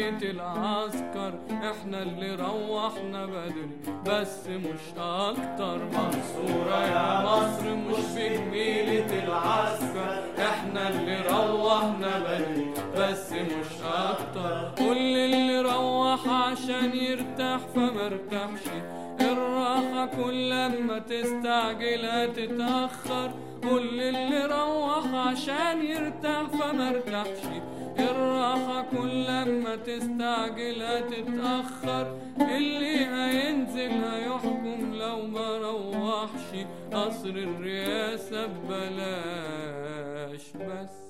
بجميلة العسكر احنا اللي روحنا بدري بس مش اكتر منصورة يا مصر مش بجميلة العسكر احنا اللي روحنا بدري بس مش اكتر كل اللي روح عشان يرتاح فمرتاحش الراحة كل لما تستعجل هتتأخر كل اللي روح عشان يرتاح فمرتاحش الراحة كل لما تستعجل هتتأخر اللي هينزل هيحكم لو ما روحش قصر الرئاسة ببلاش بس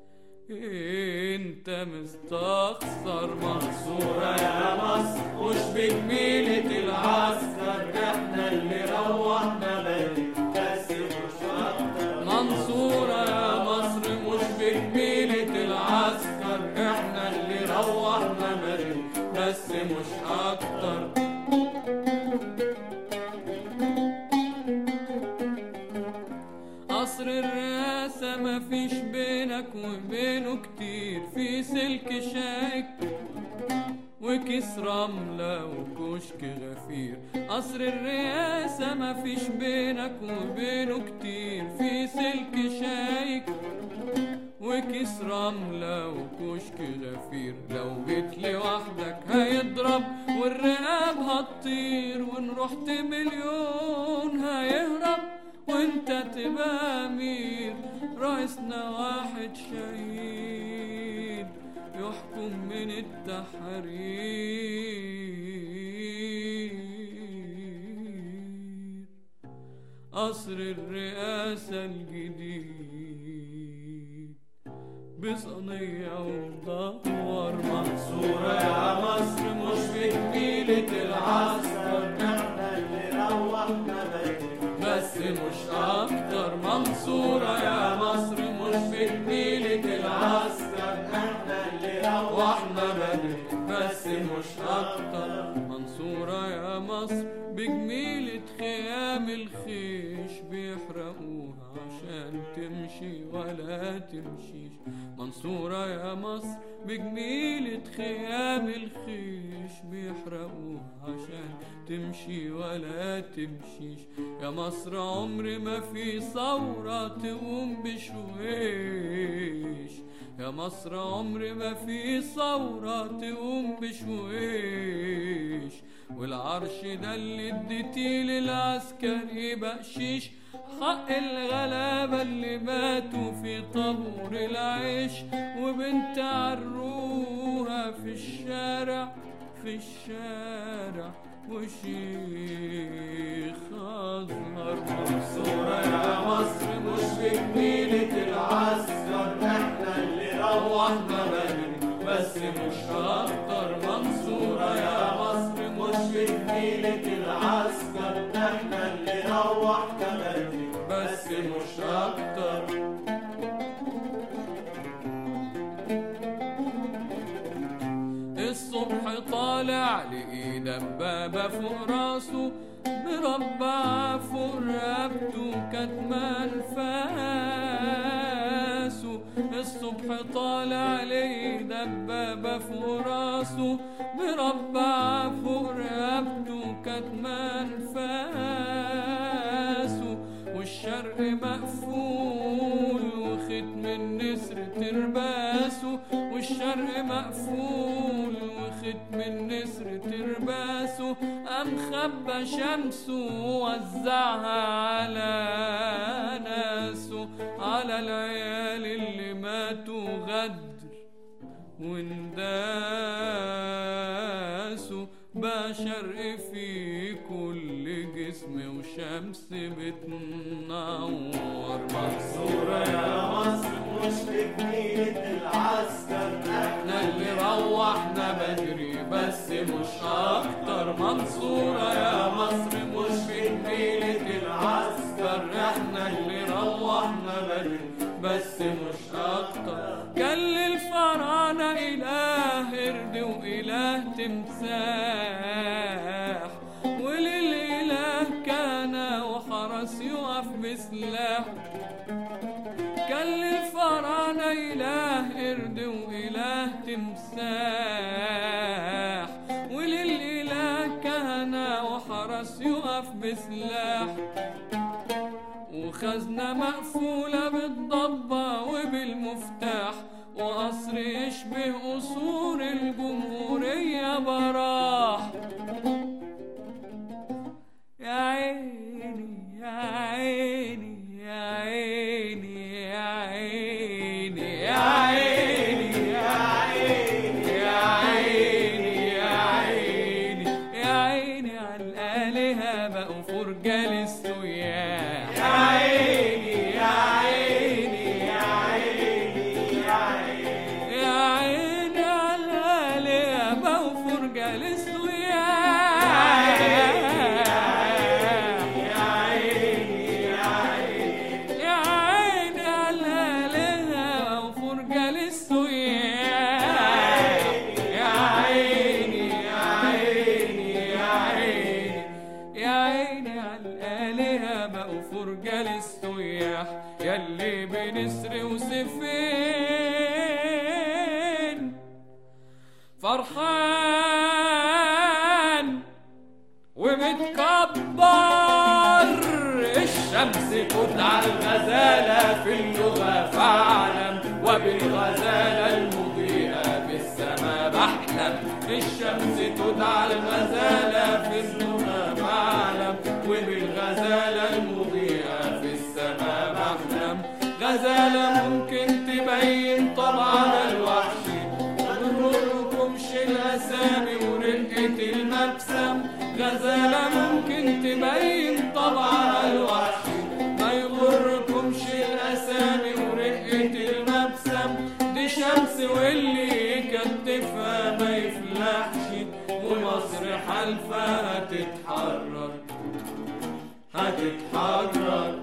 انت مستخسر منصورة يا مصر مش بجميلة العسكر احنا اللي روحنا بدري بس مش اكتر منصورة يا مصر مش بجميلة العسكر احنا اللي روحنا بدري بس مش اكتر قصر الرئاسة مفيش بينك وبينه كتير في سلك شايك وكيس رملة وكشك غفير قصر الرئاسة مفيش بينك وبينه كتير في سلك شايك وكيس رملة وكشك غفير لو جيت لوحدك هيضرب والرقاب هتطير وان رحت مليون هيهرب وانت تبقى امير رئيسنا واحد شهيد يحكم من التحرير قصر الرئاسة الجديد بصينية ومدور منصورة يا مصر مش بجميلة العسكر احنا اللي روحنا بدري بس مش اكتر منصورة يا مصر مش بجميلة العسكر احنا اللي واحنا بدري بس مش اكتر منصورة يا مصر بجميلة خيام الخيش بيحرقوها عشان تمشي ولا تمشيش منصورة يا مصر بجميلة خيام الخيش بيحرقوها عشان تمشي ولا تمشيش يا مصر عمر ما في ثورة تقوم بشويش يا مصر عمر ما في ثورة تقوم بشويش والعرش ده اللي اديتيه للعسكري بقشيش حق الغلابة اللي ماتوا في طابور العيش وبنت عروها في الشارع في الشارع وشيخ أزهر منصورة يا مصر مش بجميلة العسكر احنا اللي روحنا بدري بس مش أكتر منصورة يا مصر مش بجميلة العسكر احنا اللي روحنا بدري بس مش أكتر الصبح طالع لقي دبابة فوق راسه مربعة فوق رقبته كاتمة أنفاسه الصبح طالع لقي دبابة فوق راسه مربعة فوق رقبته كاتمة أنفاسه والشرق مقفول وختم النسر ترباسه والشرق مقفول وختم النسر ترباسه قام خبى شمسه ووزعها على ناسه على العيال اللي ماتوا غدر وانداسوا بقى شرق في كل جسم وشمس بتنور منصورة يا مصر مش بجميلة العسكر احنا اللي روحنا بدري بس مش اكتر منصورة يا مصر مش بجميلة العسكر احنا اللي روحنا بدري بس مش اكتر كان للفراعنة اله قرد واله تمساح وللاله كان وحرس يقف بسلاح كان للفراعنة إله قرد وإله تمساح بسلاح وخزنة مقفولة بالضبة وبالمفتاح وقصر يشبه قصور الجمهورية براح يا عيني يا عيني يا عيني يا عيني يا عيني يا عيني يا عيني يا عيني يا عيني على الآلهة بقوا فرجة للسياح يا عيني يا عيني يا عيني يا عيني يا عيني على الآلهة بقوا فرجة للسياح يا عيني يا عيني يا عيني على الآلهة وفرجة للسياح يا عيني يا عيني يا عيني يا عيني على الآلهة بقوا فرجة للسياح ياللي بنسر وسفين فرحان ومتكبر الشمس تدعى الغزالة في اللغة فاعلم وبالغزالة المضيئة في السماء بحلم الشمس تدعى الغزالة في اللغة فاعلم وبالغزالة المضيئة في السماء بحلم غزالة ممكن تبين طبعنا الوحشي مغركمش الأسامي ورقة المبسم غزالة ممكن تبين طبعها الوحشي ما يغركمش الأسامي ورقة المبسم دي شمس واللي يكتفها ما يفلحش ومصر حلفها هتتحرر هتتحرر